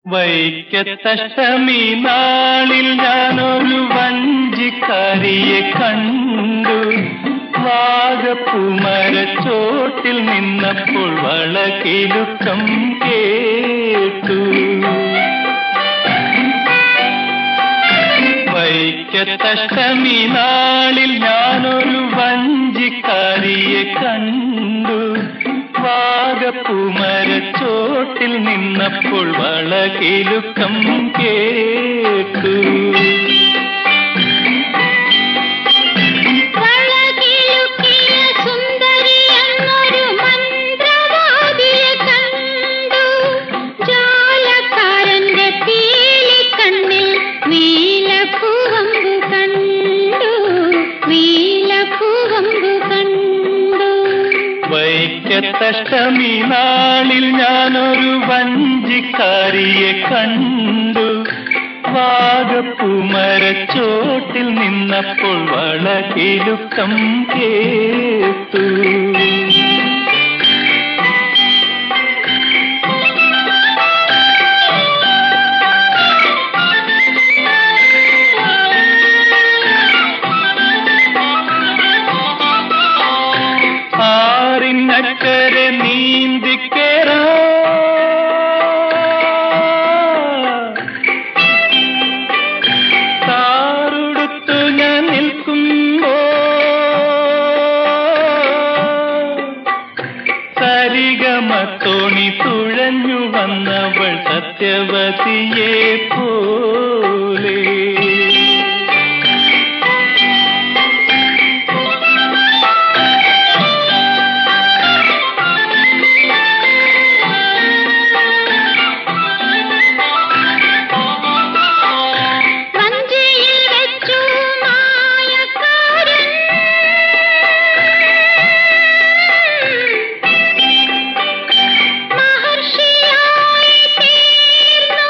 വൈക്കത്തഷ്ടമി നാളിൽ ഞാനൊരു വഞ്ചിക്കാരിയെ കണ്ടു വാഗപ്പുമരച്ചോട്ടിൽ നിന്നപ്പോൾ വളകിലുക്കം കേട്ടു വൈക്കത്തഷ്ടമി നാളിൽ ഞാനൊരു വഞ്ചിക്കാരിയെ കണ്ടു വാഗപ്പുമരച്ചോട്ടിൽ നിന്നപ്പോൾ വളകിലുക്കം കേട്ടു വളകിലുക്കിയ സുന്ദരി എന്നൊരു മന്ത്രവാദിയെ കണ്ടു ജാലക്കാരന്റെ പീലിക്കണ്ണിൽ നീലപ്പൂവമ്പു കണ്ടു നീലപ്പൂവമ്പു കണ്ടു വൈക്കത്തഷ്ടമി നാളിൽ ഞാനൊരു വഞ്ചിക്കാരിയെ കണ്ടു വാഗപ്പുമരച്ചോട്ടിൽ നിന്നപ്പോൾ വളകിലുക്കം കേട്ടു ആറിനക്കരെ നീന്തിക്കേറ താറുടുത്തു ഞാൻ നിൽക്കുമ്പോ സരിഗമ തോണി തുഴഞ്ഞു വന്നവൾ സത്യവതിയെ പോലെ വഞ്ചിയിൽ വെച്ചു മായക്കാരൻ മഹർഷിയായി തീർന്നു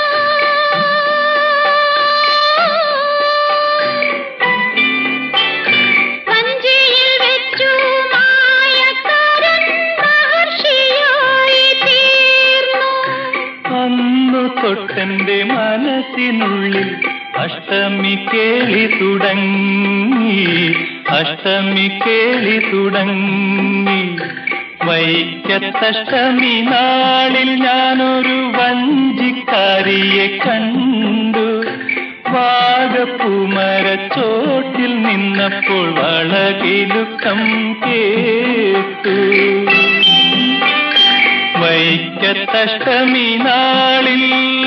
വഞ്ചിയിൽ വെച്ചു മായക്കാരൻ മഹർഷിയായി തീർന്നു അന്നു തൊട്ടെന്റെ മനസ്സിനുള്ളിൽ അഷ്ടമി കേളി തുടങ്ങി അഷ്ടമി കേളി തുടങ്ങി വൈക്കത്തഷ്ടമി നാളിൽ ഞാനൊരു വഞ്ചിക്കാരിയെ കണ്ടു വാഗപ്പുമരച്ചോട്ടിൽ നിന്നപ്പോൾ വളകിലുക്കം കേട്ടു വൈക്കത്തഷ്ടമി നാളിൽ